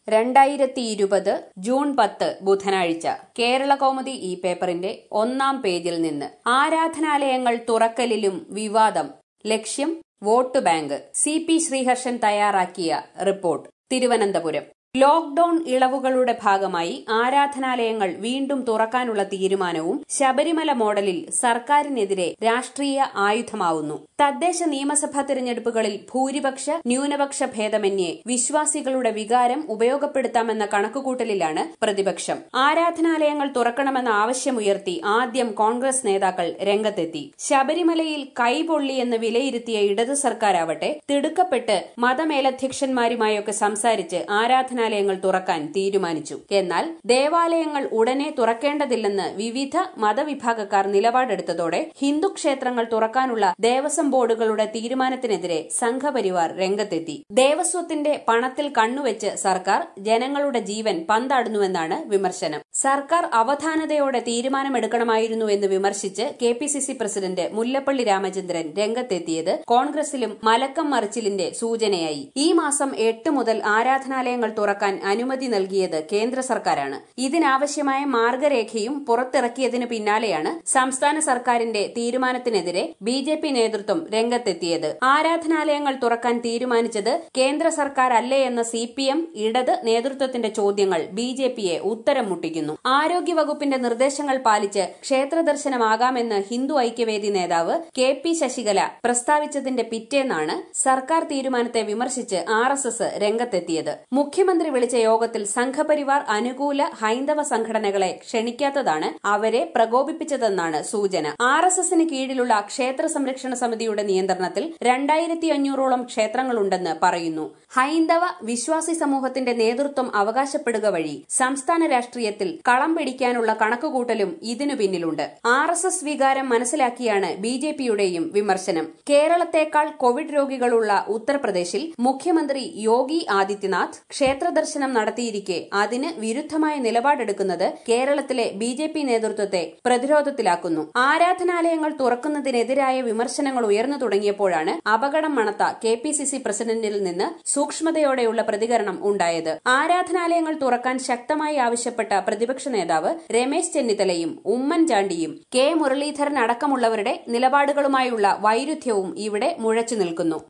രണ്ടായിരത്തി ഇരുപത് ജൂൺ പത്ത് ബുധനാഴ്ച കേരള കൗമുദി ഈ പേപ്പറിന്റെ ഒന്നാം പേജിൽ നിന്ന് ആരാധനാലയങ്ങൾ തുറക്കലിലും വിവാദം ലക്ഷ്യം vote bank C P Sreeharshan തയ്യാറാക്കിയ റിപ്പോർട്ട് തിരുവനന്തപുരം ലോക്ഡൌൺ ഇളവുകളുടെ ഭാഗമായി ആരാധനാലയങ്ങൾ വീണ്ടും തുറക്കാനുള്ള തീരുമാനവും ശബരിമല മോഡലിൽ സർക്കാരിനെതിരെ രാഷ്ട്രീയ ആയുധമാവുന്നു തദ്ദേശ നിയമസഭാ തിരഞ്ഞെടുപ്പുകളിൽ ഭൂരിപക്ഷ ന്യൂനപക്ഷ ഭേദമന്യേ വിശ്വാസികളുടെ വികാരം ഉപയോഗപ്പെടുത്താമെന്ന കണക്കുകൂട്ടലിലാണ് പ്രതിപക്ഷം ആരാധനാലയങ്ങൾ തുറക്കണമെന്ന ആവശ്യമുയർത്തി ആദ്യം കോൺഗ്രസ് നേതാക്കൾ രംഗത്തെത്തി ശബരിമലയിൽ കൈപൊള്ളിയെന്ന് വിലയിരുത്തിയ ഇടതു സർക്കാരാവട്ടെ തിടുക്കപ്പെട്ട് മതമേലധ്യക്ഷന്മാരുമായൊക്കെ സംസാരിച്ച് ആരാധനാ ആരാധനാലയങ്ങൾ തുറക്കാൻ തീരുമാനിച്ചു എന്നാൽ ദേവാലയങ്ങൾ ഉടനെ തുറക്കേണ്ടതില്ലെന്ന് വിവിധ മതവിഭാഗക്കാർ നിലപാടെടുത്തതോടെ ഹിന്ദു ക്ഷേത്രങ്ങൾ തുറക്കാനുള്ള ദേവസ്വം ബോർഡുകളുടെ തീരുമാനത്തിനെതിരെ സംഘപരിവാർ രംഗത്തെത്തി ദേവസ്വത്തിന്റെ പണത്തിൽ കണ്ണുവെച്ച് സർക്കാർ ജനങ്ങളുടെ ജീവൻ പന്താടുന്നുവെന്നാണ് വിമർശനം സർക്കാർ അവധാനതയോടെ തീരുമാനമെടുക്കണമായിരുന്നു എന്ന് വിമർശിച്ച് K P C C president Mullappally Ramachandran രംഗത്തെത്തിയത് കോൺഗ്രസിലും മലക്കം മറിച്ചിലിന്റെ സൂചനയായി ഈ മാസം എട്ട് മുതൽ ആരാധനാലയങ്ങൾ തുറക്കാൻ അനുമതി നൽകിയത് കേന്ദ്ര സർക്കാരാണ് ഇതിനാവശ്യമായ മാർഗരേഖയും പുറത്തിറക്കിയതിന് പിന്നാലെയാണ് സംസ്ഥാന സർക്കാരിന്റെ തീരുമാനത്തിനെതിരെ ബി ജെ പി നേതൃത്വം രംഗത്തെത്തിയത് ആരാധനാലയങ്ങൾ തുറക്കാൻ തീരുമാനിച്ചത് കേന്ദ്ര സർക്കാർ അല്ലേ എന്ന സി പി എം ഇടത് നേതൃത്വത്തിന്റെ ചോദ്യങ്ങൾ ബി ജെ പിയെ ഉത്തരം മുട്ടിക്കുന്നു ആരോഗ്യവകുപ്പിന്റെ നിർദ്ദേശങ്ങൾ പാലിച്ച് ക്ഷേത്ര ദർശനമാകാമെന്ന് ഹിന്ദു ഐക്യവേദി നേതാവ് കെ പി ശശികല പ്രസ്താവിച്ചതിന്റെ പിറ്റേന്നാണ് സർക്കാർ തീരുമാനത്തെ വിമർശിച്ച് ആർ എസ് എസ് രംഗത്തെത്തിയത് മുഖ്യമന്ത്രി വിളിച്ച യോഗത്തിൽ സംഘപരിവാർ അനുകൂല ഹൈന്ദവ സംഘടനകളെ ക്ഷണിക്കാത്തതാണ് അവരെ പ്രകോപിപ്പിച്ചതെന്നാണ് സൂചന ആർ എസ് എസിന് കീഴിലുള്ള ക്ഷേത്ര സംരക്ഷണ സമിതിയുടെ നിയന്ത്രണത്തിൽ രണ്ടായിരത്തി അഞ്ഞൂറോളം ക്ഷേത്രങ്ങളുണ്ടെന്ന് പറയുന്നു ഹൈന്ദവ വിശ്വാസി സമൂഹത്തിന്റെ നേതൃത്വം അവകാശപ്പെടുക വഴി സംസ്ഥാന രാഷ്ട്രീയത്തിൽ കളം പിടിക്കാനുള്ള കണക്കുകൂട്ടലും ഇതിനു പിന്നിലുണ്ട് ആർ എസ് എസ് വികാരം മനസ്സിലാക്കിയാണ് ബി ജെ പിയുടെയും വിമർശനം കേരളത്തെക്കാൾ കോവിഡ് രോഗികളുള്ള ഉത്തർപ്രദേശിൽ മുഖ്യമന്ത്രി യോഗി ആദിത്യനാഥ് ക്ഷേത്ര ദർശനം നടത്തിയിരിക്കെ അതിന് വിരുദ്ധമായ നിലപാടെടുക്കുന്നത് കേരളത്തിലെ ബി ജെ പി നേതൃത്വത്തെ പ്രതിരോധത്തിലാക്കുന്നു ആരാധനാലയങ്ങൾ തുറക്കുന്നതിനെതിരായ വിമർശനങ്ങൾ ഉയർന്നു തുടങ്ങിയപ്പോഴാണ് അപകടം മണത്ത കെ പി സി സി പ്രസിഡന്റിൽ നിന്ന് സൂക്ഷ്മതയോടെയുള്ള പ്രതികരണം ഉണ്ടായത് ആരാധനാലയങ്ങൾ തുറക്കാൻ ശക്തമായി ആവശ്യപ്പെട്ട പ്രതിപക്ഷ നേതാവ് രമേശ് ചെന്നിത്തലയും ഉമ്മൻചാണ്ടിയും കെ മുരളീധരൻ അടക്കമുള്ളവരുടെ നിലപാടുകളുമായുള്ള വൈരുദ്ധ്യവും ഇവിടെ മുഴച്ചു നിൽക്കുന്നു